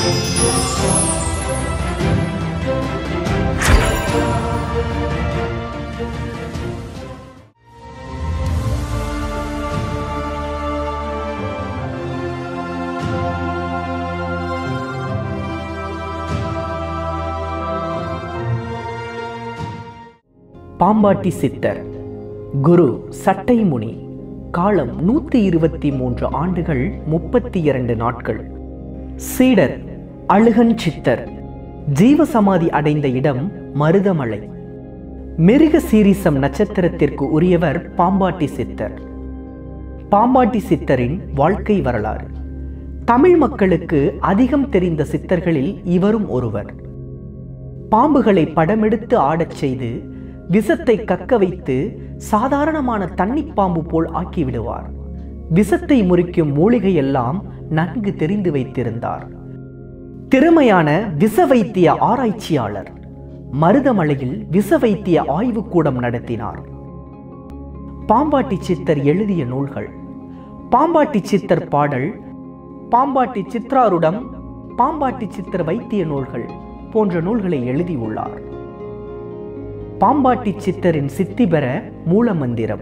பாம்பாட்டி சித்தர் குரு சட்டைமுனி காலம் நூற்றி இருபத்தி மூன்று ஆண்டுகள் முப்பத்தி இரண்டு நாட்கள் சீடர் அழுகன் சித்தர் ஜீவசமாதி அடைந்த இடம் மருதமலை மிருக சீரிசம் நட்சத்திரத்திற்கு உரியவர் பாம்பாட்டி சித்தர் பாம்பாட்டி சித்தரின் வாழ்க்கை வரலாறு தமிழ் மக்களுக்கு அதிகம் தெரிந்த சித்தர்களில் இவரும் ஒருவர் பாம்புகளை படமெடுத்து ஆடச் செய்து விஷத்தை கக்க வைத்து சாதாரணமான தண்ணிப் பாம்பு போல் ஆக்கிவிடுவார் விஷத்தை முறிக்கும் மூலிகை எல்லாம் நன்கு தெரிந்து வைத்திருந்தார் திறமையான விஷ வைத்திய ஆராய்ச்சியாளர் மருதமலையில் விஷ வைத்திய ஆய்வுக்கூடம் நடத்தினார் பாம்பாட்டி சித்தர் எழுதிய நூல்கள் பாம்பாட்டி சித்தர் பாடல் பாம்பாட்டி சித்ராருடம் பாம்பாட்டி சித்தர் வைத்திய நூல்கள் போன்ற நூல்களை எழுதியுள்ளார் பாம்பாட்டி சித்தரின் சித்தி பெற மூல மந்திரம்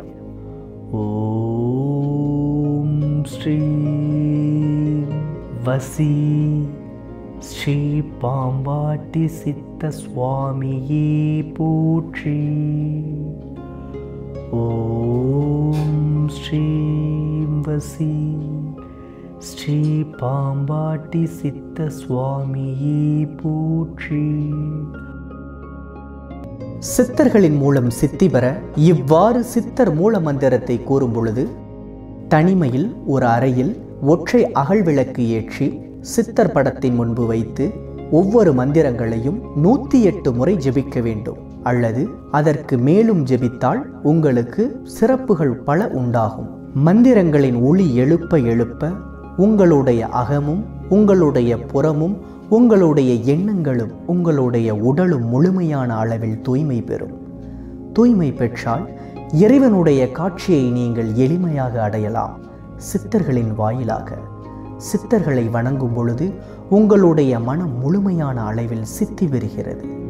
ஓம் ஸ்ரீ வசி ஸ்ரீ பாம்பாட்டி சித்த சுவாமியே போற்றி ஓம் ஸ்ரீ வசி ஸ்ரீ பாம்பாட்டி சித்த சுவாமியே போற்றி சித்தர்களின் மூலம் சித்தி பெற இவ்வாறு சித்தர் மூல மந்திரத்தை கூறும் பொழுது தனிமையில் ஒரு அறையில் ஒற்றை அகல் விளக்கு ஏற்றி சித்தர் படத்தின் முன்பு வைத்து ஒவ்வொரு மந்திரங்களையும் நூற்றி எட்டு முறை ஜெபிக்க வேண்டும் அல்லது அதற்கு மேலும் ஜெபித்தால் உங்களுக்கு சிறப்புகள் பல உண்டாகும் மந்திரங்களின் ஒளி எழுப்ப எழுப்ப உங்களுடைய அகமும் உங்களுடைய புறமும் உங்களுடைய எண்ணங்களும் உங்களுடைய உடலும் முழுமையான அளவில் தூய்மை பெறும் தூய்மை பெற்றால் இறைவனுடைய காட்சியை நீங்கள் எளிமையாக அடையலாம் சித்தர்களின் வாயிலாக சித்தர்களை வணங்கும் பொழுது உங்களுடைய மனம் முழுமையான அளவில் சித்தி பெறுகிறது